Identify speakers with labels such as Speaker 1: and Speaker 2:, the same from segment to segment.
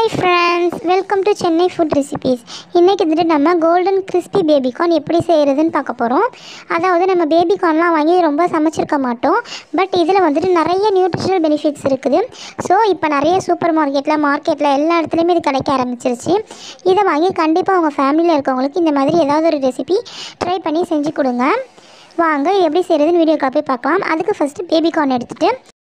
Speaker 1: hi friends welcome to Chennai food recipes இன்றைக்கி வந்துட்டு நம்ம கோல்டன் கிறிஸ்பி பேபிகார்ன் எப்படி செய்கிறதுன்னு பார்க்க போகிறோம் அதாவது நம்ம பேபிகார்ன்லாம் வாங்கி ரொம்ப சமைச்சிருக்க மாட்டோம் பட் இதில் வந்துட்டு நிறைய நியூட்ரிஷனல் பெனிஃபிட்ஸ் இருக்குது ஸோ இப்போ நிறைய சூப்பர் மார்க்கெட்டில் மார்க்கெட்டில் எல்லா இடத்துலையுமே இது கிடைக்க ஆரம்பிச்சிருச்சு இதை வாங்கி கண்டிப்பாக உங்கள் ஃபேமிலியில் இருக்கவங்களுக்கு இந்த மாதிரி ஏதாவது ஒரு ரெசிபி ட்ரை பண்ணி செஞ்சு கொடுங்க வாங்க இது எப்படி செய்கிறதுன்னு வீடியோக்காக போய் பார்க்கலாம் அதுக்கு ஃபஸ்ட்டு பேபிகார்ன் எடுத்துகிட்டு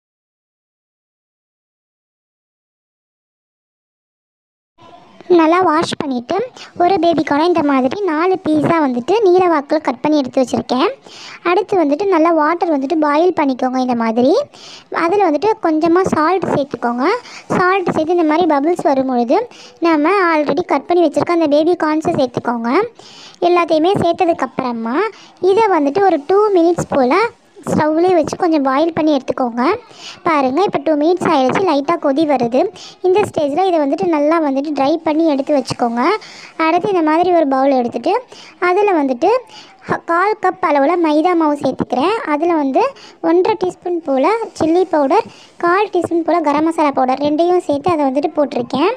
Speaker 1: நல்லா வாஷ் பண்ணிவிட்டு ஒரு பேபிக்கான இந்த மாதிரி நாலு பீஸாக வந்துட்டு நீல வாக்கில் கட் பண்ணி எடுத்து வச்சுருக்கேன் அடுத்து வந்துட்டு நல்லா வாட்டர் வந்துட்டு பாயில் பண்ணிக்கோங்க இந்த மாதிரி அதில் வந்துட்டு கொஞ்சமாக சால்ட் சேர்த்துக்கோங்க சால்ட் சேர்த்து இந்த மாதிரி பபிள்ஸ் வரும்பொழுது நம்ம ஆல்ரெடி கட் பண்ணி வச்சுருக்க அந்த பேபி கார்ன்ஸை சேர்த்துக்கோங்க எல்லாத்தையுமே சேர்த்ததுக்கப்புறமா இதை வந்துட்டு ஒரு டூ மினிட்ஸ் போல் ஸ்டவ்லேயே வச்சு கொஞ்சம் பாயில் பண்ணி எடுத்துக்கோங்க பாருங்கள் இப்போ டூ மினிட்ஸ் ஆகிடுச்சு லைட்டாக கொதி வருது இந்த ஸ்டேஜில் இதை வந்துட்டு நல்லா வந்துட்டு ட்ரை பண்ணி எடுத்து வச்சுக்கோங்க அடுத்து இந்த மாதிரி ஒரு பவுல் எடுத்துகிட்டு அதில் வந்துட்டு ஹ- கால் கப் அளவில் மைதா மாவு சேர்த்துக்கிறேன் அதில் வந்து ஒன்றரை டீஸ்பூன் போல் சில்லி பவுடர் கால் டீஸ்பூன் போல் கரம் மசாலா பவுடர் ரெண்டையும் சேர்த்து அதை வந்துட்டு போட்டிருக்கேன்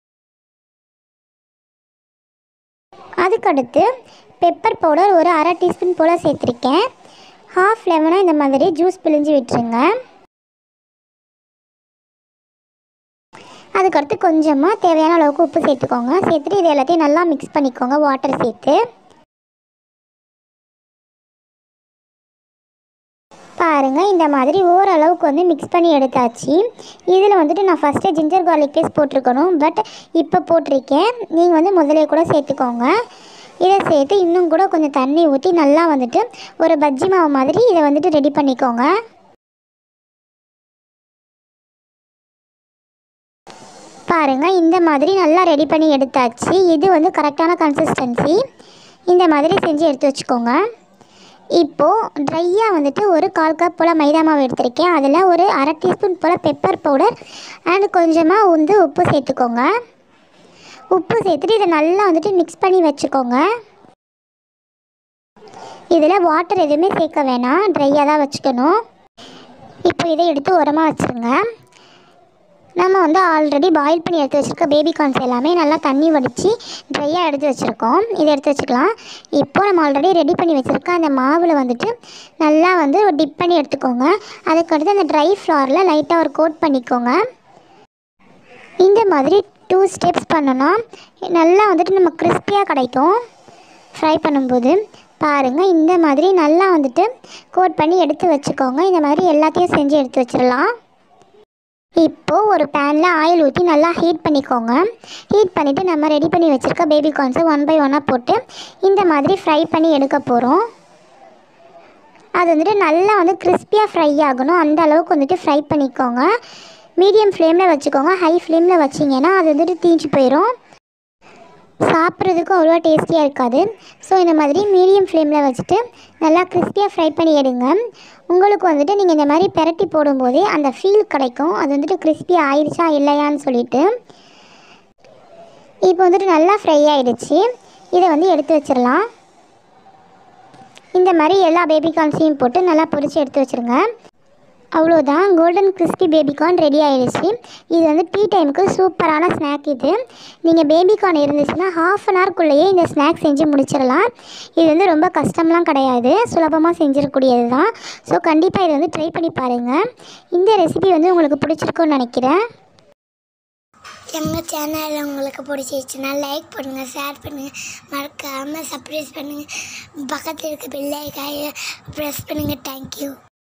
Speaker 1: அதுக்கடுத்து பெப்பர் பவுடர் ஒரு அரை டீஸ்பூன் போல் சேர்த்துருக்கேன் ஹாஃப் லெமனை இந்த மாதிரி ஜூஸ் பிழிஞ்சு விட்டுருங்க அதுக்கடுத்து கொஞ்சமாக தேவையான அளவுக்கு உப்பு சேர்த்துக்கோங்க சேர்த்துட்டு இது எல்லாத்தையும் நல்லா மிக்ஸ் பண்ணிக்கோங்க வாட்டர் சேர்த்து பாருங்கள் இந்த மாதிரி ஓரளவுக்கு வந்து மிக்ஸ் பண்ணி எடுத்தாச்சு இதில் வந்துட்டு நான் ஃபஸ்ட்டு ஜிஞ்சர் garlic பேஸ்ட் போட்டிருக்கணும் பட் இப்போ போட்டிருக்கேன் நீங்கள் வந்து முதலே கூட சேர்த்துக்கோங்க இதை சேர்த்து இன்னும் கூட கொஞ்சம் தண்ணி ஊற்றி நல்லா வந்துட்டு ஒரு பஜ்ஜி மாவு மாதிரி இதை வந்துட்டு ரெடி பண்ணிக்கோங்க பாருங்கள் இந்த மாதிரி நல்லா ரெடி பண்ணி எடுத்தாச்சு இது வந்து கரெக்டான கன்சிஸ்டன்சி இந்த மாதிரி செஞ்சு எடுத்து வச்சுக்கோங்க இப்போது ட்ரையாக வந்துட்டு ஒரு கால் கப் போல் மைதா மாவு எடுத்திருக்கேன் அதில் ஒரு அரை டீஸ்பூன் போல் பெப்பர் பவுடர் அண்ட் கொஞ்சமாக வந்து உப்பு சேர்த்துக்கோங்க உப்பு சேர்த்துட்டு இதை நல்லா வந்துட்டு மிக்ஸ் பண்ணி வச்சுக்கோங்க இதில் வாட்டர் எதுவுமே சேர்க்க வேணாம் ட்ரையாக தான் வச்சுக்கணும் இப்போ இதை எடுத்து உரமாக வச்சுருங்க நம்ம வந்து ஆல்ரெடி பாயில் பண்ணி எடுத்து வச்சுருக்க பேபி கார்ன்ஸ் எல்லாமே நல்லா தண்ணி வடித்து ட்ரையாக எடுத்து வச்சுருக்கோம் இதை எடுத்து வச்சுக்கலாம் இப்போ நம்ம ஆல்ரெடி ரெடி பண்ணி வச்சுருக்க அந்த மாவில் வந்துட்டு நல்லா வந்து டிப் பண்ணி எடுத்துக்கோங்க அதுக்கடுத்து அந்த ட்ரை ஃப்ளாரில் லைட்டாக ஒரு கோட் பண்ணிக்கோங்க இந்த மாதிரி டூ ஸ்டெப்ஸ் பண்ணோன்னா நல்லா வந்துட்டு நம்ம கிறிஸ்பியாக கிடைக்கும் ஃப்ரை பண்ணும்போது பாருங்கள் இந்த மாதிரி நல்லா வந்துட்டு கோட் பண்ணி எடுத்து வச்சுக்கோங்க இந்த மாதிரி எல்லாத்தையும் செஞ்சு எடுத்து வச்சிடலாம் இப்போது ஒரு பேனில் ஆயில் ஊற்றி நல்லா ஹீட் பண்ணிக்கோங்க ஹீட் பண்ணிவிட்டு நம்ம ரெடி பண்ணி வச்சுருக்க பேபி கார்ன்ஸை ஒன் பை ஒன்னாக போட்டு இந்த மாதிரி ஃப்ரை பண்ணி எடுக்க போகிறோம் அது வந்துட்டு நல்லா வந்து கிறிஸ்பியாக ஃப்ரை ஆகணும் அந்த அளவுக்கு வந்துட்டு ஃப்ரை பண்ணிக்கோங்க மீடியம் ஃப்ளேமில் வச்சுக்கோங்க ஹை ஃப்ளேமில் வச்சிங்கன்னா அது வந்துட்டு தீஞ்சு போயிடும் சாப்பிட்றதுக்கும் அவ்வளோவா டேஸ்டியாக இருக்காது ஸோ இந்த மாதிரி மீடியம் ஃப்ளேமில் வச்சுட்டு நல்லா கிறிஸ்பியாக ஃப்ரை பண்ணி எடுங்க உங்களுக்கு வந்துட்டு நீங்கள் இந்த மாதிரி பெரட்டி போடும்போதே அந்த ஃபீல் கிடைக்கும் அது வந்துட்டு கிறிஸ்பி ஆயிடுச்சா இல்லையான்னு சொல்லிட்டு இப்போ வந்துட்டு நல்லா ஃப்ரை ஆயிடுச்சு இதை வந்து எடுத்து வச்சிடலாம் இந்த மாதிரி எல்லா பேபி கார்ன்ஸையும் போட்டு நல்லா பொரிச்சு எடுத்து வச்சுருங்க அவ்வளோதான் கோல்டன் கிறிஸ்பி பேபிகார்ன் ரெடி ஆயிடுச்சு இது வந்து டீ டைமுக்கு சூப்பரான ஸ்நாக் இது நீங்கள் பேபிகார்ன் இருந்துச்சுன்னா ஹாஃப் அன் ஹவர்க்குள்ளேயே இந்த ஸ்நாக் செஞ்சு முடிச்சிடலாம் இது வந்து ரொம்ப கஷ்டம்லாம் கிடையாது சுலபமாக செஞ்சிடக்கூடியது தான் ஸோ கண்டிப்பாக இதை வந்து ட்ரை பண்ணி பாருங்கள் இந்த ரெசிபி வந்து உங்களுக்கு பிடிச்சிருக்குன்னு நினைக்கிறேன்
Speaker 2: எங்கள் சேனல் உங்களுக்கு பிடிச்சிருச்சுன்னா லைக் பண்ணுங்கள் ஷேர் பண்ணுங்கள் மறக்காமல் சப்ஸ்கிரைப் பண்ணுங்கள் பக்கத்தில் இருக்க பெல்லைக்காயை ப்ரெஸ் பண்ணுங்கள் தேங்க்யூ